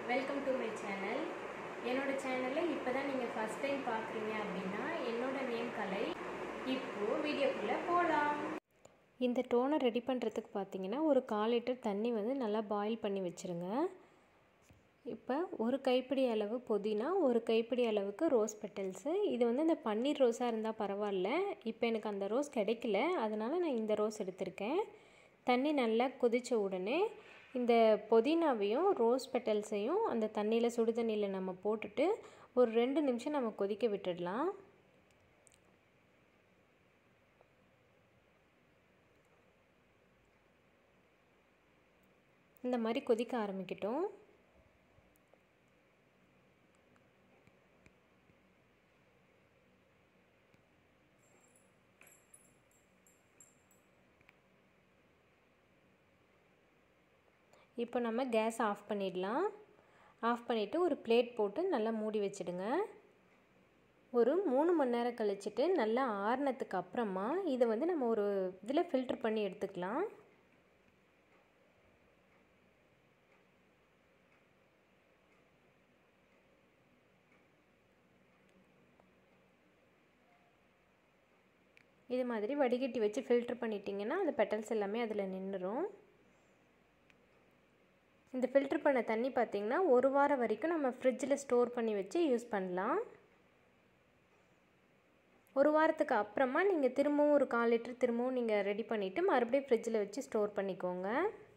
welcome to my channel என்னோட சேனலை இப்போ தான் நீங்கள் ஃபஸ்ட் டைம் பார்க்குறீங்க அப்படின்னா என்னோட நேம் கலை இப்போது வீடியோக்குள்ளே போகலாம் இந்த டோனை ரெடி பண்ணுறதுக்கு பார்த்தீங்கன்னா ஒரு கால் லிட்டர் தண்ணி வந்து நல்லா பாயில் பண்ணி வச்சுருங்க இப்போ ஒரு கைப்பிடி அளவு புதினா ஒரு கைப்பிடி அளவுக்கு ரோஸ் பெட்டல்ஸு இது வந்து இந்த பன்னீர் ரோஸாக இருந்தால் பரவாயில்ல இப்போ எனக்கு அந்த ரோஸ் கிடைக்கல அதனால் நான் இந்த ரோஸ் எடுத்திருக்கேன் தண்ணி நல்லா கொதித்த உடனே இந்த புதினாவையும் ரோஸ் பெட்டல்ஸையும் அந்த தண்ணியில் சுடு தண்ணியில் நம்ம போட்டுட்டு ஒரு ரெண்டு நிமிஷம் நம்ம கொதிக்க விட்டுடலாம் இந்த மாதிரி கொதிக்க ஆரம்பிக்கட்டும் இப்போ நம்ம கேஸ் ஆஃப் பண்ணிடலாம் ஆஃப் பண்ணிவிட்டு ஒரு பிளேட் போட்டு நல்லா மூடி வச்சுடுங்க ஒரு மூணு மணி நேரம் கழிச்சிட்டு நல்லா ஆறுனதுக்கு அப்புறமா இதை வந்து நம்ம ஒரு இதில் ஃபில்ட்ரு பண்ணி எடுத்துக்கலாம் இது மாதிரி வடிகட்டி வச்சு ஃபில்ட்ரு பண்ணிட்டிங்கன்னா அந்த பெட்டல்ஸ் எல்லாமே அதில் நின்றுடும் இந்த ஃபில்ட்ரு பண்ண தண்ணி பார்த்திங்கன்னா ஒரு வாரம் வரைக்கும் நம்ம ஃப்ரிட்ஜில் ஸ்டோர் பண்ணி வச்சு யூஸ் பண்ணலாம் ஒரு வாரத்துக்கு அப்புறமா நீங்கள் திரும்பவும் ஒரு கால் லிட்டர் திரும்பவும் நீங்கள் ரெடி பண்ணிவிட்டு மறுபடியும் ஃப்ரிட்ஜில் வச்சு ஸ்டோர் பண்ணிக்கோங்க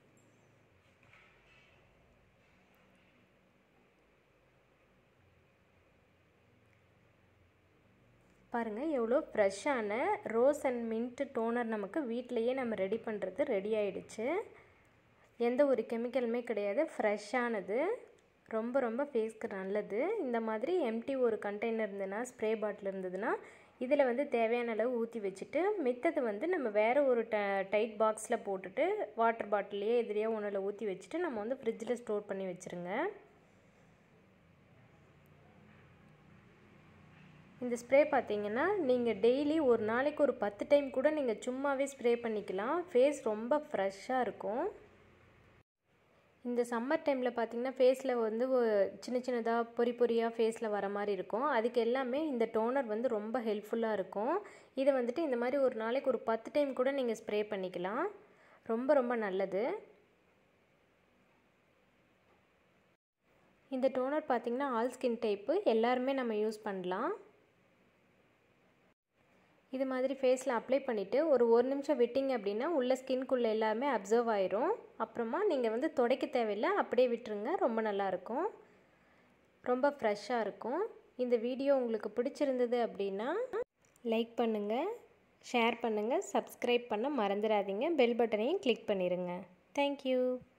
பாருங்கள் எவ்வளோ ஃப்ரெஷ்ஷான ரோஸ் அண்ட் மின்ட் டோனர் நமக்கு வீட்டிலையே நம்ம ரெடி பண்ணுறது ரெடி ஆகிடுச்சு எந்த ஒரு கெமிக்கலுமே கிடையாது ஃப்ரெஷ்ஷானது ரொம்ப ரொம்ப ஃபேஸ்க்கு நல்லது இந்த மாதிரி எம்டி ஒரு கண்டெய்னர் இருந்ததுன்னா ஸ்ப்ரே பாட்டில் இருந்ததுன்னா இதில் வந்து தேவையான அளவு ஊற்றி வச்சுட்டு மித்தது வந்து நம்ம வேறு ஒரு ட டைட் பாக்ஸில் போட்டுட்டு வாட்டர் பாட்டிலையே எதிரியே ஒன்றில் ஊற்றி வச்சுட்டு நம்ம வந்து ஃப்ரிட்ஜில் ஸ்டோர் பண்ணி வச்சுருங்க இந்த ஸ்ப்ரே பார்த்தீங்கன்னா நீங்கள் டெய்லி ஒரு நாளைக்கு ஒரு பத்து டைம் கூட நீங்கள் சும்மாவே ஸ்ப்ரே பண்ணிக்கலாம் ஃபேஸ் ரொம்ப ஃப்ரெஷ்ஷாக இருக்கும் இந்த சம்மர் டைமில் பார்த்தீங்கன்னா ஃபேஸில் வந்து சின்ன சின்னதாக பொறி பொறியாக ஃபேஸில் வர மாதிரி இருக்கும் அதுக்கு எல்லாமே இந்த டோனர் வந்து ரொம்ப ஹெல்ப்ஃபுல்லாக இருக்கும் இதை வந்துட்டு இந்த மாதிரி ஒரு நாளைக்கு ஒரு பத்து டைம் கூட நீங்கள் ஸ்ப்ரே பண்ணிக்கலாம் ரொம்ப ரொம்ப நல்லது இந்த டோனர் பார்த்திங்கன்னா ஆல் ஸ்கின் டைப்பு எல்லாருமே நம்ம யூஸ் பண்ணலாம் இது மாதிரி ஃபேஸில் அப்ளை பண்ணிவிட்டு ஒரு ஒரு நிமிஷம் விட்டிங்க அப்படின்னா உள்ள ஸ்கின்குள்ளே எல்லாமே அப்சர்வ் ஆயிரும் அப்புறமா நீங்கள் வந்து துடைக்க தேவையில்லை அப்படியே விட்டுருங்க ரொம்ப நல்லாயிருக்கும் ரொம்ப ஃப்ரெஷ்ஷாக இருக்கும் இந்த வீடியோ உங்களுக்கு பிடிச்சிருந்தது அப்படின்னா லைக் பண்ணுங்கள் ஷேர் பண்ணுங்கள் சப்ஸ்கிரைப் பண்ண மறந்துடாதீங்க பெல் பட்டனையும் கிளிக் பண்ணிடுங்க தேங்க்யூ